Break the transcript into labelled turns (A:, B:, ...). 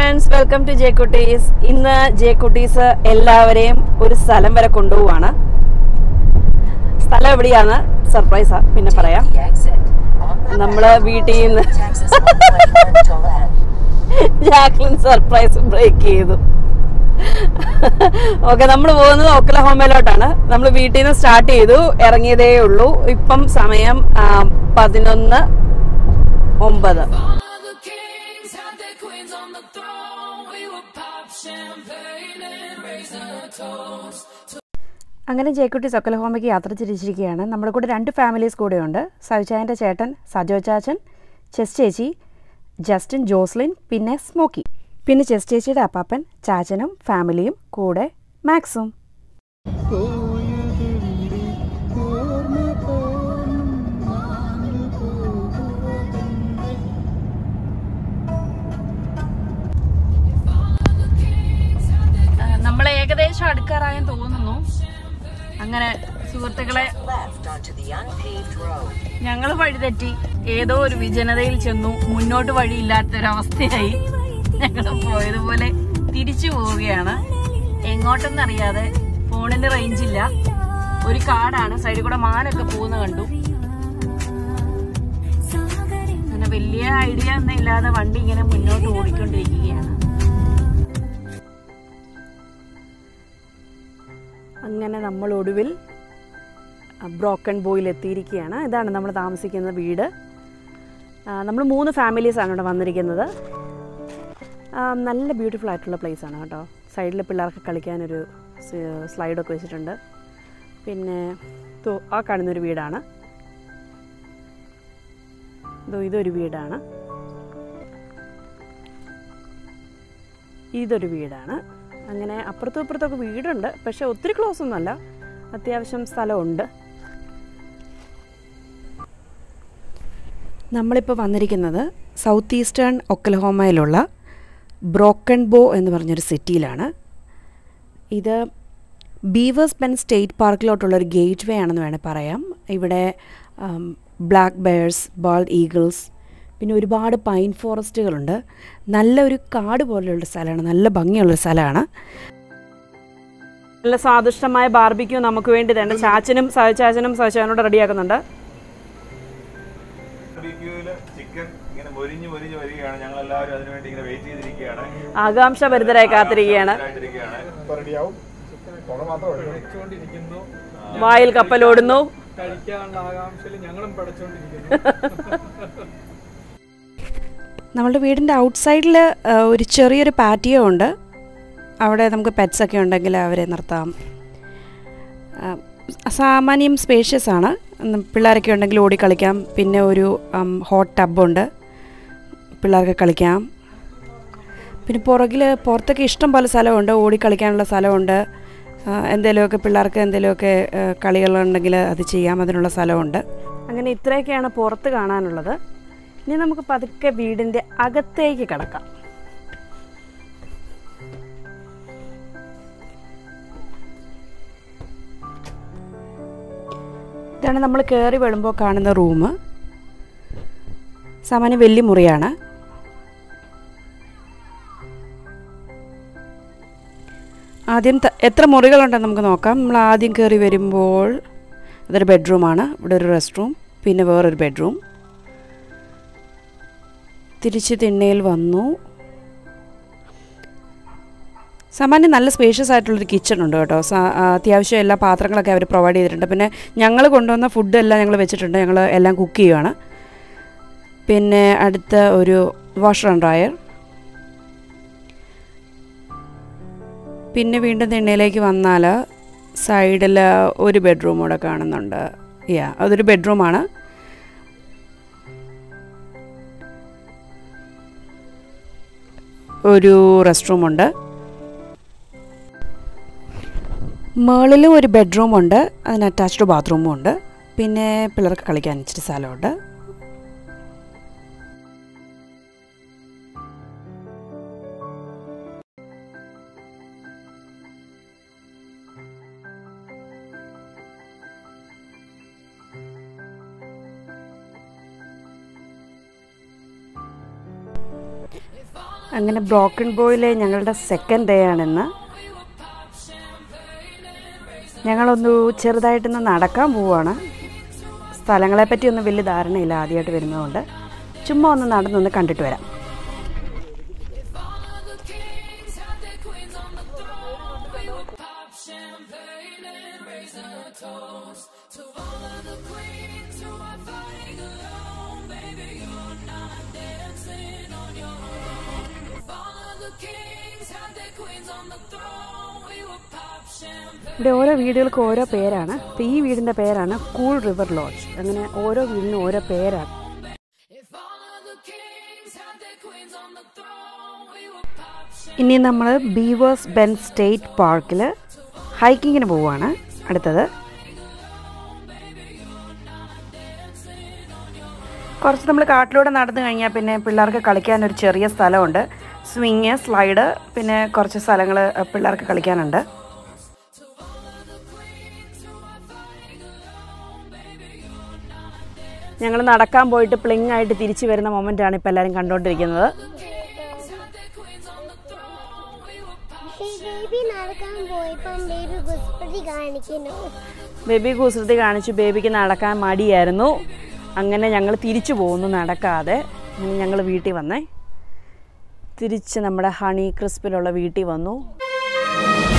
A: Friends welcome to J Kutties ഇന്ന് J കുട്ടീസ് എല്ലാവരെയും ഒരു സ്ഥലം വരെ കൊണ്ടുപോവാണ് സ്ഥലം എവിടെയാണ് സർപ്രൈസാ പിന്നെ പറയാം നമ്മള് വീട്ടിൽ നിന്ന് ജാക്ലിൻ സർപ്രൈസ് ബ്രേക്ക് ചെയ്തു ഓക്കെ നമ്മൾ പോകുന്നത് ഒക്കലഹോമയിലോട്ടാണ് നമ്മൾ വീട്ടിൽ നിന്ന് സ്റ്റാർട്ട് ചെയ്തു ഇറങ്ങിയതേ ഉള്ളൂ ഇപ്പം സമയം ആ, പതിനൊന്ന് ഒമ്പത്
B: All the kings had their queens on the throne. We would pop champagne and raise a toast.
A: അങ്ങനെ ജേക്കുട്ടി സൊക്കലഹോമയ്ക്ക് യാത്ര തിരിച്ചിരിക്കുകയാണ് നമ്മുടെ കൂടെ രണ്ട് ഫാമിലീസ് കൂടെയുണ്ട് സവിചായൻ്റെ ചേട്ടൻ സജോ ചാച്ചൻ ചെസ് ചേച്ചി ജസ്റ്റിൻ ജോസ്ലിൻ പിന്നെ സ്മോക്കി പിന്നെ ചെസ് ചേച്ചിയുടെ അപ്പാപ്പൻ ചാച്ചനും ഫാമിലിയും കൂടെ മാക്സും നമ്മൾ ഏകദേശം അടുക്കാറായെന്ന് തോന്നുന്നു അങ്ങനെ സുഹൃത്തുക്കളെ
C: left onto the unpaved road.
A: ഞങ്ങൾ വഴിതെറ്റി ഏതോ ഒരു വിജനതയിൽ ചെന്നു മുന്നോട്ട് വഴിയില്ലാത്തൊരവസ്ഥയായി ഞങ്ങൾ പോയതുപോലെ തിരിച്ചു പോവുകയാണ് എങ്ങോട്ടെന്നറിയാതെ ഫോണിന് റേഞ്ച് ഇല്ല ഒരു കാടാണ് സൈഡിൽ കൂടെ മാനൊക്കെ പോകുന്ന കണ്ടു അങ്ങനെ വലിയ ഐഡിയ ഒന്നും ഇല്ലാതെ വണ്ടി ഇങ്ങനെ മുന്നോട്ട് ഓടിക്കൊണ്ടിരിക്കുകയാണ് അങ്ങനെ നമ്മൾ ഒടുവിൽ ബ്രോക്കൺ ബോയിൽ എത്തിയിരിക്കുകയാണ് ഇതാണ് നമ്മൾ താമസിക്കുന്ന വീട് നമ്മൾ മൂന്ന് ഫാമിലീസാണ് ഇവിടെ വന്നിരിക്കുന്നത് ആ, നല്ല ബ്യൂട്ടിഫുൾ ആയിട്ടുള്ള place ആണ് കേട്ടോ സൈഡിൽ പിള്ളേർക്ക് കളിക്കാനൊരു സ്- സ്ലൈഡൊക്കെ വെച്ചിട്ടുണ്ട് പിന്നെ ദോ ആ കാണുന്നൊരു വീടാണ് ഇതോ ഇതൊരു വീടാണ് ഇതൊരു വീടാണ് അങ്ങനെ അപ്പുറത്തും ഇപ്പുറത്തൊക്കെ വീടുണ്ട് പക്ഷെ ഒത്തിരി ക്ലോസ് ഒന്നുമല്ല അത്യാവശ്യം സ്ഥലമുണ്ട് നമ്മളിപ്പോൾ വന്നിരിക്കുന്നത് സൗത്ത് ഈസ്റ്റേൺ ഒക്കലഹോമയിലുള്ള ബ്രോക്കൺ ബോ എന്ന് പറഞ്ഞൊരു സിറ്റിയിലാണ് ഇത് ബീവേഴ്സ് ബെൻ സ്റ്റേറ്റ് പാർക്കിലോട്ടുള്ളൊരു ഗേറ്റ് വേ ആണെന്ന് വേണേൽ പറയാം ഇവിടെ ബ്ലാക്ക് ബെയർസ് ബാൾഡ് ഈഗിൾസ് പിന്നെ ഒരുപാട് പൈൻ ഫോറസ്റ്റുകളുണ്ട് നല്ലൊരു കാട് പോലെയുള്ള സ്ഥലമാണ് നല്ല ഭംഗിയുള്ളൊരു സ്ഥലമാണ് നല്ല സ്വാദിഷ്ടമായ ബാർബിക്യൂ നമുക്ക് വേണ്ടി തന്നെ ചാച്ചനും സഹചാച്ചനും സഹചാനോട് റെഡിയാക്കുന്നുണ്ട്
D: ബാർബിക്യൂവില് ചിക്കൻ ഇങ്ങനെ മൊരിഞ്ഞ് മൊരിഞ്ഞ് വരികയാണ് ഞങ്ങൾ എല്ലാവരും അതിനുവേണ്ടി ഇങ്ങനെ വെയിറ്റ് ചെയ്തിരിക്കുകയാണ്
A: ആകാംക്ഷഭരിതരായി കാത്തിരിക്കുകയാണ്
D: ആയിട്ടിരിക്കുകയാണ്
A: വായിൽ കപ്പലോടുന്നു
E: കഴിക്കാനുള്ള ആകാംക്ഷയിൽ ഞങ്ങളും പഠിച്ചുകൊണ്ടിരിക്കുന്നു
A: നമ്മളുടെ വീടിൻ്റെ ഔട്ട്സൈഡിൽ ഒരു ചെറിയൊരു പാറ്റിയോ ഉണ്ട് അവിടെ നമുക്ക് പെറ്റ്സ് ഒക്കെ ഉണ്ടെങ്കിൽ അവരെ നിർത്താം ആ, സാമാന്യം സ്പേഷ്യസ് ആണ് ഉം, പിള്ളേരൊക്കെ ഉണ്ടെങ്കിൽ ഓടി കളിക്കാം പിന്നെ ഒരു ഹോട്ട് ടബുണ്ട് പിള്ളേർക്ക് കളിക്കാം പിന്നെ പുറകിൽ പുറത്തൊക്കെ ഇഷ്ടം പോലെ സ്ഥലമുണ്ട് ഓടി കളിക്കാനുള്ള സ്ഥലമുണ്ട് ആ, എന്തെങ്കിലുമൊക്കെ പിള്ളേർക്ക് എന്തെങ്കിലുമൊക്കെ ആ, കളികളുണ്ടെങ്കിൽ അത് ചെയ്യാം അതിനുള്ള സ്ഥലമുണ്ട് അങ്ങനെ ഇത്രയൊക്കെയാണ് പുറത്ത് കാണാനുള്ളത് ഇനി നമുക്ക് പതുക്കെ വീടിൻ്റെ അകത്തേക്ക് കിടക്കാം ഇതാണ് നമ്മൾ കയറി വരുമ്പോൾ കാണുന്ന റൂം സാമാന്യം വലിയ മുറിയാണ് ആദ്യം ത- എത്ര മുറികളുണ്ടെന്ന് നമുക്ക് നോക്കാം നമ്മൾ ആദ്യം കയറി വരുമ്പോൾ അതൊരു ബെഡ്റൂമാണ് ഇവിടെ ഒരു റെസ്റ്റ് റൂം പിന്നെ വേറൊരു ബെഡ്റൂം തിരിച്ച് തിണ്ണയിൽ വന്നു സാമാന്യം നല്ല സ്പേഷ്യസ് ആയിട്ടുള്ളൊരു കിച്ചൺ ഉണ്ട് കേട്ടോ സാ- ആ, അത്യാവശ്യം എല്ലാ പാത്രങ്ങളൊക്കെ അവർ പ്രൊവൈഡ് ചെയ്തിട്ടുണ്ട് പിന്നെ ഞങ്ങൾ കൊണ്ടുവന്ന ഫുഡ് എല്ലാം ഞങ്ങൾ വെച്ചിട്ടുണ്ട് ഞങ്ങൾ എല്ലാം കുക്ക് ചെയ്യുകയാണ് പിന്നെ അടുത്ത ഒരു വാഷർ ആൻഡ് ഡ്രയർ പിന്നെ വീണ്ടും തിണ്ണയിലേക്ക് വന്നാൽ സൈഡിൽ ഒരു ബെഡ്റൂം കൂടെ കാണുന്നുണ്ട് യാ അതൊരു ബെഡ്റൂമാണ് ഒരു റെസ്റ്റ് റൂമുണ്ട് മേളിലും ഒരു ബെഡ്റൂമുണ്ട് അതിന് അറ്റാച്ച്ഡ് ബാത്റൂമും ഉണ്ട് പിന്നെ പിള്ളേർക്ക് കളിക്കാൻ ഇച്ചിരി സ്ഥലമുണ്ട്
B: If all
A: അങ്ങനെ ബ്രോക്കൺ ബോയിലെ ഞങ്ങളുടെ സെക്കൻഡ് ഡേ ആണിന്ന് ഞങ്ങളൊന്ന് ചെറുതായിട്ടൊന്ന് നടക്കാൻ പോവുകയാണ് സ്ഥലങ്ങളെപ്പറ്റി ഒന്നും വലിയ ധാരണയില്ല ആദ്യമായിട്ട് വരുന്നതുകൊണ്ട് ചുമ്മാ ഒന്ന് നടന്നൊന്ന് കണ്ടിട്ട് വരാം ഇവിടെ ഓരോ വീടുകൾക്കും ഓരോ പേരാണ് ഇപ്പം ഈ വീടിൻ്റെ പേരാണ് കൂൾ റിവർ ലോഡ്ജ് അങ്ങനെ ഓരോ വീടിനും ഓരോ പേരാണ്
B: If all of the kings had their queens on the throne, we would pop champagne.
A: ഇനി നമ്മൾ ബീവേഴ്സ് ബെൻ സ്റ്റേറ്റ് പാർക്കിൽ ഹൈക്കിങ്ങിന് പോവുകയാണ് അടുത്തത് കുറച്ച് നമ്മൾ കാട്ടിലൂടെ നടന്നു കഴിഞ്ഞാൽ പിന്നെ പിള്ളേർക്ക് കളിക്കാൻ ഒരു ചെറിയ സ്ഥലമുണ്ട് സ്വിങ് സ്ലൈഡ് പിന്നെ കുറച്ച് സ്ഥലങ്ങൾ പിള്ളേർക്ക് കളിക്കാനുണ്ട് ഞങ്ങൾ നടക്കാൻ പോയിട്ട് പ്ലിങ് ആയിട്ട് തിരിച്ചു വരുന്ന മൊമെൻ്റാണ് ഇപ്പോൾ എല്ലാവരും കണ്ടുകൊണ്ടിരിക്കുന്നത്
F: ബേബി നടക്കാൻ പോയപ്പം ബേബി കുസ്പതി കാണിക്കുന്നു
A: ബേബി കുസൃതി കാണിച്ചു ബേബിക്ക് നടക്കാൻ മടിയായിരുന്നു അങ്ങനെ ഞങ്ങൾ തിരിച്ചു പോകുന്നു നടക്കാതെ അങ്ങനെ ഞങ്ങൾ വീട്ടിൽ വന്നേ തിരിച്ച് നമ്മുടെ ഹണി ക്രിസ്പിലുള്ള വീട്ടിൽ വന്നു